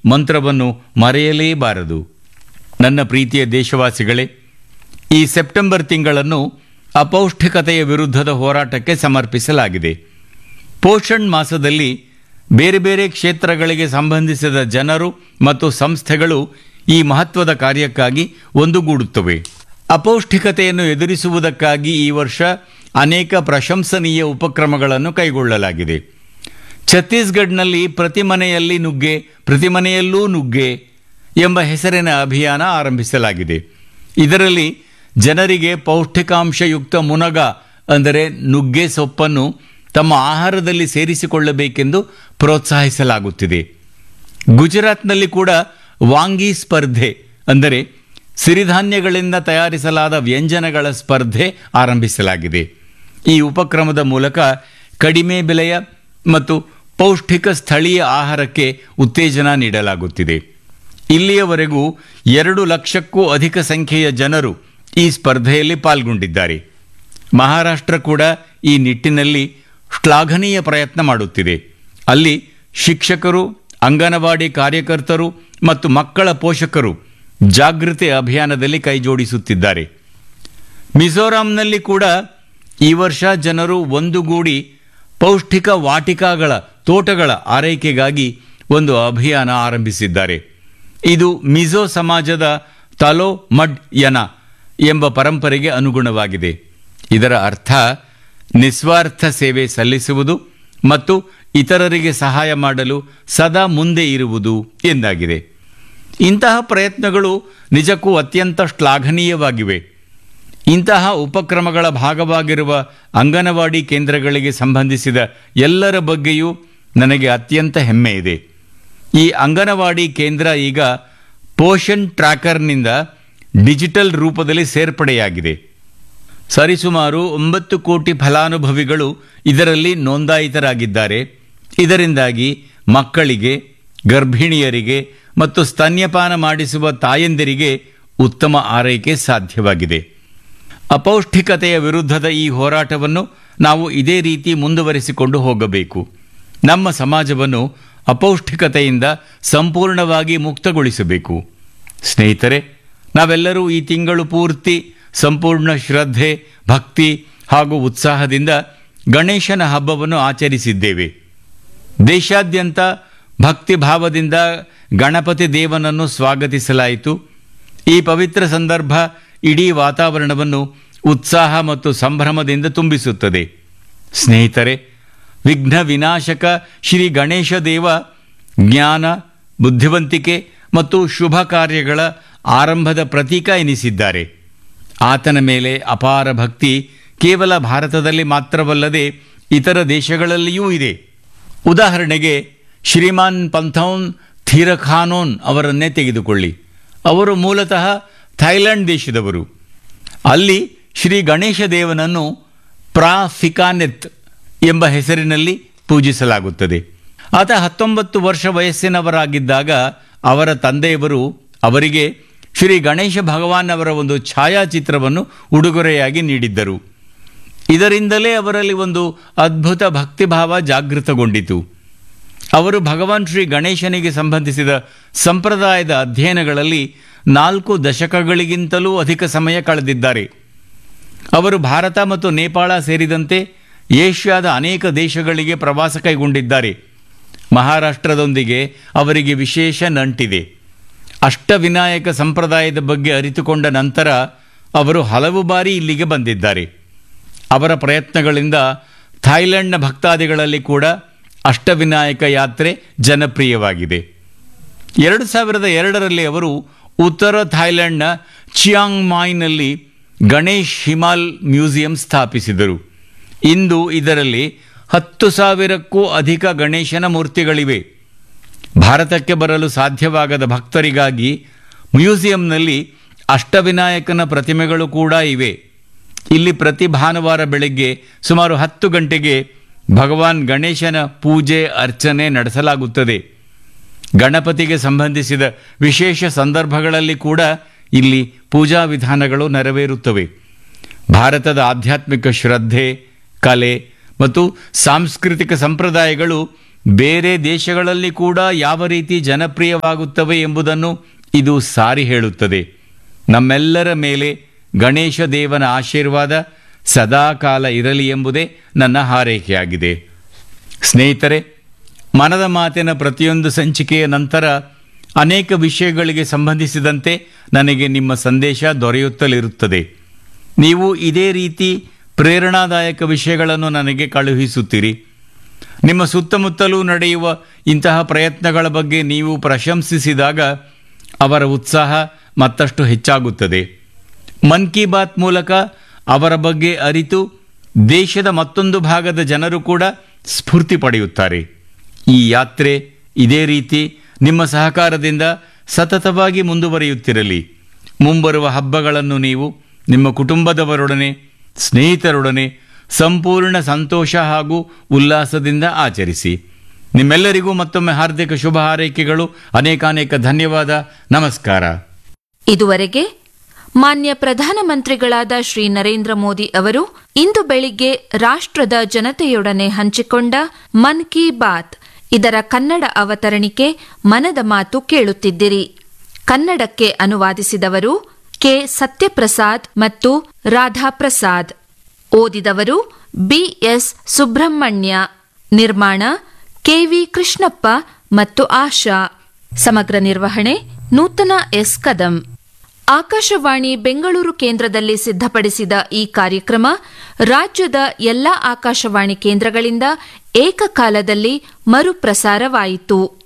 ಮಂತ್ರವನ್ನು ಮರೆಯಲೇಬಾರದು ನನ್ನ ಪ್ರೀತಿಯ ದೇಶವಾಸಿಗಳೇ ಈ ಸೆಪ್ಟೆಂಬರ್ ತಿಂಗಳನ್ನು ಅಪೌಷ್ಟಿಕತೆಯ ವಿರುದ್ಧದ ಹೋರಾಟಕ್ಕೆ ಸಮರ್ಪಿಸಲಾಗಿದೆ ಪೋಷಣ್ ಮಾಸದಲ್ಲಿ ಬೇರೆ ಬೇರೆ ಕ್ಷೇತ್ರಗಳಿಗೆ ಸಂಬಂಧಿಸಿದ ಜನರು ಮತ್ತು ಸಂಸ್ಥೆಗಳು ಈ ಮಹತ್ವದ ಕಾರ್ಯಕ್ಕಾಗಿ ಒಂದುಗೂಡುತ್ತವೆ ಅಪೌಷ್ಟಿಕತೆಯನ್ನು ಎದುರಿಸುವುದಕ್ಕಾಗಿ ಈ ವರ್ಷ ಅನೇಕ ಪ್ರಶಂಸನೀಯ ಉಪಕ್ರಮಗಳನ್ನು ಕೈಗೊಳ್ಳಲಾಗಿದೆ ಛತ್ತೀಸ್ಗಢ್ನಲ್ಲಿ ಪ್ರತಿ ಮನೆಯಲ್ಲಿ ನುಗ್ಗೆ ಪ್ರತಿ ಮನೆಯಲ್ಲೂ ನುಗ್ಗೆ ಎಂಬ ಹೆಸರಿನ ಅಭಿಯಾನ ಆರಂಭಿಸಲಾಗಿದೆ ಇದರಲ್ಲಿ ಜನರಿಗೆ ಪೌಷ್ಟಿಕಾಂಶಯುಕ್ತ ಮುನಗ ಅಂದರೆ ನುಗ್ಗೆ ಸೊಪ್ಪನ್ನು ತಮ್ಮ ಆಹಾರದಲ್ಲಿ ಸೇರಿಸಿಕೊಳ್ಳಬೇಕೆಂದು ಪ್ರೋತ್ಸಾಹಿಸಲಾಗುತ್ತಿದೆ ಗುಜರಾತ್ನಲ್ಲಿ ಕೂಡ ವಾಂಗಿ ಸ್ಪರ್ಧೆ ಅಂದರೆ ಸಿರಿಧಾನ್ಯಗಳಿಂದ ತಯಾರಿಸಲಾದ ವ್ಯಂಜನಗಳ ಸ್ಪರ್ಧೆ ಆರಂಭಿಸಲಾಗಿದೆ ಈ ಉಪಕ್ರಮದ ಮೂಲಕ ಕಡಿಮೆ ಬೆಲೆಯ ಮತ್ತು ಪೌಷ್ಟಿಕ ಸ್ಥಳೀಯ ಆಹಾರಕ್ಕೆ ಉತ್ತೇಜನ ನೀಡಲಾಗುತ್ತಿದೆ ಇಲ್ಲಿಯವರೆಗೂ ಎರಡು ಲಕ್ಷಕ್ಕೂ ಅಧಿಕ ಸಂಖ್ಯೆಯ ಜನರು ಈ ಸ್ಪರ್ಧೆಯಲ್ಲಿ ಪಾಲ್ಗೊಂಡಿದ್ದಾರೆ ಮಹಾರಾಷ್ಟ್ರ ಕೂಡ ಈ ನಿಟ್ಟಿನಲ್ಲಿ ಶ್ಲಾಘನೀಯ ಪ್ರಯತ್ನ ಮಾಡುತ್ತಿದೆ ಅಲ್ಲಿ ಶಿಕ್ಷಕರು ಅಂಗನವಾಡಿ ಕಾರ್ಯಕರ್ತರು ಮತ್ತು ಮಕ್ಕಳ ಪೋಷಕರು ಜಾಗೃತಿ ಅಭಿಯಾನದಲ್ಲಿ ಕೈಜೋಡಿಸುತ್ತಿದ್ದಾರೆ ಮಿಜೋರಾಂನಲ್ಲಿ ಕೂಡ ಈ ವರ್ಷ ಜನರು ಒಂದುಗೂಡಿ ಪೌಷ್ಟಿಕ ವಾಟಿಕಾಗಳ ತೋಟಗಳ ಆರೈಕೆಗಾಗಿ ಒಂದು ಅಭಿಯಾನ ಆರಂಭಿಸಿದ್ದಾರೆ ಇದು ಮಿಜೋ ಸಮಾಜದ ತಲೋ ಮಡ್ ಯನ ಎಂಬ ಪರಂಪರೆಗೆ ಅನುಗುಣವಾಗಿದೆ ಇದರ ಅರ್ಥ ನಿಸ್ವಾರ್ಥ ಸೇವೆ ಸಲ್ಲಿಸುವುದು ಮತ್ತು ಇತರರಿಗೆ ಸಹಾಯ ಮಾಡಲು ಸದಾ ಮುಂದೆ ಇರುವುದು ಎಂದಾಗಿದೆ ಇಂತಹ ಪ್ರಯತ್ನಗಳು ನಿಜಕ್ಕೂ ಅತ್ಯಂತ ಶ್ಲಾಘನೀಯವಾಗಿವೆ ಇಂತಹ ಉಪಕ್ರಮಗಳ ಭಾಗವಾಗಿರುವ ಅಂಗನವಾಡಿ ಕೇಂದ್ರಗಳಿಗೆ ಸಂಬಂಧಿಸಿದ ಎಲ್ಲರ ಬಗ್ಗೆಯೂ ನನಗೆ ಅತ್ಯಂತ ಹೆಮ್ಮೆ ಇದೆ ಈ ಅಂಗನವಾಡಿ ಕೇಂದ್ರ ಈಗ ಪೋಷನ್ ಟ್ರ್ಯಾಕರ್ನಿಂದ ಡಿಜಿಟಲ್ ರೂಪದಲ್ಲಿ ಸೇರ್ಪಡೆಯಾಗಿದೆ ಸರಿಸುಮಾರು ಒಂಬತ್ತು ಕೋಟಿ ಫಲಾನುಭವಿಗಳು ಇದರಲ್ಲಿ ನೋಂದಾಯಿತರಾಗಿದ್ದಾರೆ ಇದರಿಂದಾಗಿ ಮಕ್ಕಳಿಗೆ ಗರ್ಭಿಣಿಯರಿಗೆ ಮತ್ತು ಸ್ತನ್ಯಪಾನ ಮಾಡಿಸುವ ತಾಯಂದಿರಿಗೆ ಉತ್ತಮ ಆರೈಕೆ ಸಾಧ್ಯವಾಗಿದೆ ಅಪೌಷ್ಟಿಕತೆಯ ವಿರುದ್ಧದ ಈ ಹೋರಾಟವನ್ನು ನಾವು ಇದೇ ರೀತಿ ಮುಂದುವರಿಸಿಕೊಂಡು ಹೋಗಬೇಕು ನಮ್ಮ ಸಮಾಜವನ್ನು ಅಪೌಷ್ಟಿಕತೆಯಿಂದ ಸಂಪೂರ್ಣವಾಗಿ ಮುಕ್ತಗೊಳಿಸಬೇಕು ಸ್ನೇಹಿತರೆ ನಾವೆಲ್ಲರೂ ಈ ತಿಂಗಳು ಪೂರ್ತಿ ಸಂಪೂರ್ಣ ಶ್ರದ್ಧೆ ಭಕ್ತಿ ಹಾಗೂ ಉತ್ಸಾಹದಿಂದ ಗಣೇಶನ ಹಬ್ಬವನ್ನು ಆಚರಿಸಿದ್ದೇವೆ ದೇಶಾದ್ಯಂತ ಭಕ್ತಿ ಭಾವದಿಂದ ಗಣಪತಿ ದೇವನನ್ನು ಸ್ವಾಗತಿಸಲಾಯಿತು ಈ ಪವಿತ್ರ ಸಂದರ್ಭ ಇಡೀ ವಾತಾವರಣವನ್ನು ಉತ್ಸಾಹ ಮತ್ತು ಸಂಭ್ರಮದಿಂದ ತುಂಬಿಸುತ್ತದೆ ಸ್ನೇಹಿತರೆ ವಿಘ್ನ ವಿನಾಶಕ ಶ್ರೀ ಗಣೇಶ ದೇವ ಜ್ಞಾನ ಬುದ್ಧಿವಂತಿಕೆ ಮತ್ತು ಶುಭ ಕಾರ್ಯಗಳ ಆರಂಭದ ಪ್ರತೀಕ ಎನಿಸಿದ್ದಾರೆ ಆತನ ಮೇಲೆ ಅಪಾರ ಭಕ್ತಿ ಕೇವಲ ಭಾರತದಲ್ಲಿ ಮಾತ್ರವಲ್ಲದೆ ಇತರ ದೇಶಗಳಲ್ಲಿಯೂ ಇದೆ ಉದಾಹರಣೆಗೆ ಶ್ರೀಮಾನ್ ಪಂಥೌನ್ ಥೀರಖಾನೋನ್ ಅವರನ್ನೇ ತೆಗೆದುಕೊಳ್ಳಿ ಅವರು ಮೂಲತಃ ಥೈಲ್ಯಾಂಡ್ ದೇಶದವರು ಅಲ್ಲಿ ಶ್ರೀ ಗಣೇಶ ದೇವನನ್ನು ಪ್ರಾಫಿಕಾನೆತ್ ಎಂಬ ಹೆಸರಿನಲ್ಲಿ ಪೂಜಿಸಲಾಗುತ್ತದೆ ಆತ ಹತ್ತೊಂಬತ್ತು ವರ್ಷ ವಯಸ್ಸಿನವರಾಗಿದ್ದಾಗ ಅವರ ತಂದೆಯವರು ಅವರಿಗೆ ಶ್ರೀ ಗಣೇಶ ಭಗವಾನ್ ಅವರ ಒಂದು ಛಾಯಾಚಿತ್ರವನ್ನು ಉಡುಗೊರೆಯಾಗಿ ನೀಡಿದ್ದರು ಇದರಿಂದಲೇ ಅವರಲ್ಲಿ ಒಂದು ಅದ್ಭುತ ಭಕ್ತಿಭಾವ ಜಾಗೃತಗೊಂಡಿತು ಅವರು ಭಗವಾನ್ ಶ್ರೀ ಗಣೇಶನಿಗೆ ಸಂಬಂಧಿಸಿದ ಸಂಪ್ರದಾಯದ ಅಧ್ಯಯನಗಳಲ್ಲಿ ನಾಲ್ಕು ದಶಕಗಳಿಗಿಂತಲೂ ಅಧಿಕ ಸಮಯ ಕಳೆದಿದ್ದಾರೆ ಅವರು ಭಾರತ ಮತ್ತು ನೇಪಾಳ ಸೇರಿದಂತೆ ಏಷ್ಯಾದ ಅನೇಕ ದೇಶಗಳಿಗೆ ಪ್ರವಾಸ ಕೈಗೊಂಡಿದ್ದಾರೆ ಮಹಾರಾಷ್ಟ್ರದೊಂದಿಗೆ ಅವರಿಗೆ ವಿಶೇಷ ನಂಟಿದೆ ಅಷ್ಟವಿನಾಯಕ ಸಂಪ್ರದಾಯದ ಬಗ್ಗೆ ಅರಿತುಕೊಂಡ ನಂತರ ಅವರು ಹಲವು ಬಾರಿ ಇಲ್ಲಿಗೆ ಬಂದಿದ್ದಾರೆ ಅವರ ಪ್ರಯತ್ನಗಳಿಂದ ಥಾಯ್ಲೆಂಡ್ನ ಭಕ್ತಾದಿಗಳಲ್ಲಿ ಕೂಡ ಅಷ್ಟವಿನಾಯಕ ಯಾತ್ರೆ ಜನಪ್ರಿಯವಾಗಿದೆ ಎರಡು ಸಾವಿರದ ಎರಡರಲ್ಲಿ ಅವರು ಉತ್ತರ ಥಾಯ್ಲೆಂಡ್ನ ಚಿಯಾಂಗ್ ಮಾಯ್ನಲ್ಲಿ ಗಣೇಶ್ ಹಿಮಾಲ್ ಮ್ಯೂಸಿಯಂ ಸ್ಥಾಪಿಸಿದರು ಇಂದು ಇದರಲ್ಲಿ ಹತ್ತು ಸಾವಿರಕ್ಕೂ ಅಧಿಕ ಗಣೇಶನ ಮೂರ್ತಿಗಳಿವೆ ಭಾರತಕ್ಕೆ ಬರಲು ಸಾಧ್ಯವಾಗದ ಭಕ್ತರಿಗಾಗಿ ಮ್ಯೂಸಿಯಂನಲ್ಲಿ ಅಷ್ಟವಿನಾಯಕನ ಪ್ರತಿಮೆಗಳು ಕೂಡ ಇವೆ ಇಲ್ಲಿ ಪ್ರತಿ ಭಾನುವಾರ ಬೆಳಗ್ಗೆ ಸುಮಾರು ಹತ್ತು ಗಂಟೆಗೆ ಭಗವಾನ್ ಗಣೇಶನ ಪೂಜೆ ಅರ್ಚನೆ ನಡೆಸಲಾಗುತ್ತದೆ ಗಣಪತಿಗೆ ಸಂಬಂಧಿಸಿದ ವಿಶೇಷ ಸಂದರ್ಭಗಳಲ್ಲಿ ಕೂಡ ಇಲ್ಲಿ ಪೂಜಾ ವಿಧಾನಗಳು ನೆರವೇರುತ್ತವೆ ಭಾರತದ ಆಧ್ಯಾತ್ಮಿಕ ಶ್ರದ್ಧೆ ಕಲೆ ಮತ್ತು ಸಾಂಸ್ಕೃತಿಕ ಸಂಪ್ರದಾಯಗಳು ಬೇರೆ ದೇಶಗಳಲ್ಲಿ ಕೂಡ ಯಾವ ರೀತಿ ಜನಪ್ರಿಯವಾಗುತ್ತವೆ ಎಂಬುದನ್ನು ಇದು ಸಾರಿ ಹೇಳುತ್ತದೆ ನಮ್ಮೆಲ್ಲರ ಮೇಲೆ ಗಣೇಶ ದೇವನ ಆಶೀರ್ವಾದ ಸದಾಕಾಲ ಇರಲಿ ಎಂಬುದೇ ನನ್ನ ಹಾರೈಕೆಯಾಗಿದೆ ಸ್ನೇಹಿತರೆ ಮನದ ಮಾತಿನ ಪ್ರತಿಯೊಂದು ಸಂಚಿಕೆಯ ನಂತರ ಅನೇಕ ವಿಷಯಗಳಿಗೆ ಸಂಬಂಧಿಸಿದಂತೆ ನನಗೆ ನಿಮ್ಮ ಸಂದೇಶ ದೊರೆಯುತ್ತಲಿರುತ್ತದೆ ನೀವು ಇದೇ ರೀತಿ ಪ್ರೇರಣಾದಾಯಕ ವಿಷಯಗಳನ್ನು ನನಗೆ ಕಳುಹಿಸುತ್ತೀರಿ ನಿಮ್ಮ ಸುತ್ತಮುತ್ತಲೂ ನಡೆಯುವ ಇಂತಹ ಪ್ರಯತ್ನಗಳ ಬಗ್ಗೆ ನೀವು ಪ್ರಶಂಸಿಸಿದಾಗ ಅವರ ಉತ್ಸಾಹ ಮತ್ತಷ್ಟು ಹೆಚ್ಚಾಗುತ್ತದೆ ಮನ್ ಕಿ ಬಾತ್ ಮೂಲಕ ಅವರ ಬಗ್ಗೆ ಅರಿತು ದೇಶದ ಮತ್ತೊಂದು ಭಾಗದ ಜನರು ಕೂಡ ಸ್ಫೂರ್ತಿ ಪಡೆಯುತ್ತಾರೆ ಈ ಯಾತ್ರೆ ಇದೇ ರೀತಿ ನಿಮ್ಮ ಸಹಕಾರದಿಂದ ಸತತವಾಗಿ ಮುಂದುವರಿಯುತ್ತಿರಲಿ ಮುಂಬರುವ ಹಬ್ಬಗಳನ್ನು ನೀವು ನಿಮ್ಮ ಕುಟುಂಬದವರೊಡನೆ ಸ್ನೇಹಿತರೊಡನೆ ಸಂಪೂರ್ಣ ಸಂತೋಷ ಹಾಗೂ ಉಲ್ಲಾಸದಿಂದ ಆಚರಿಸಿ ನಿಮ್ಮೆಲ್ಲರಿಗೂ ಮತ್ತೊಮ್ಮೆ ಹಾರ್ದಿಕ ಶುಭ ಹಾರೈಕೆಗಳು ಅನೇಕಾನೇಕ ಧನ್ಯವಾದ ನಮಸ್ಕಾರ ಇದುವರೆಗೆ ಮಾನ್ಯ ಪ್ರಧಾನಮಂತ್ರಿಗಳಾದ ಶ್ರೀ ನರೇಂದ್ರ ಮೋದಿ ಅವರು ಇಂದು ಬೆಳಿಗ್ಗೆ ರಾಷ್ಟ್ರದ ಜನತೆಯೊಡನೆ ಹಂಚಿಕೊಂಡ ಮನ್ ಕಿ ಬಾತ್ ಇದರ ಕನ್ನಡ ಅವತರಣಿಕೆ ಮನದ ಮಾತು ಕೇಳುತ್ತಿದ್ದಿರಿ ಕನ್ನಡಕ್ಕೆ ಅನುವಾದಿಸಿದವರು ಕೆ ಸತ್ಯಪ್ರಸಾದ್ ಮತ್ತು ರಾಧಾಪ್ರಸಾದ್ ಓದಿದವರು ಬಿಎಸ್ ಸುಬ್ರಹ್ಮಣ್ಯ ನಿರ್ಮಾಣ ಕೆವಿ ಕೃಷ್ಣಪ್ಪ ಮತ್ತು ಆಶಾ ಸಮಗ್ರ ನಿರ್ವಹಣೆ ನೂತನ ಎಸ್ ಕದಂ ಆಕಾಶವಾಣಿ ಬೆಂಗಳೂರು ಕೇಂದ್ರದಲ್ಲಿ ಸಿದ್ಧಪಡಿಸಿದ ಈ ಕಾರ್ಯಕ್ರಮ ರಾಜ್ಯದ ಎಲ್ಲಾ ಆಕಾಶವಾಣಿ ಕೇಂದ್ರಗಳಿಂದ ಏಕಕಾಲದಲ್ಲಿ ಮರುಪ್ರಸಾರವಾಯಿತು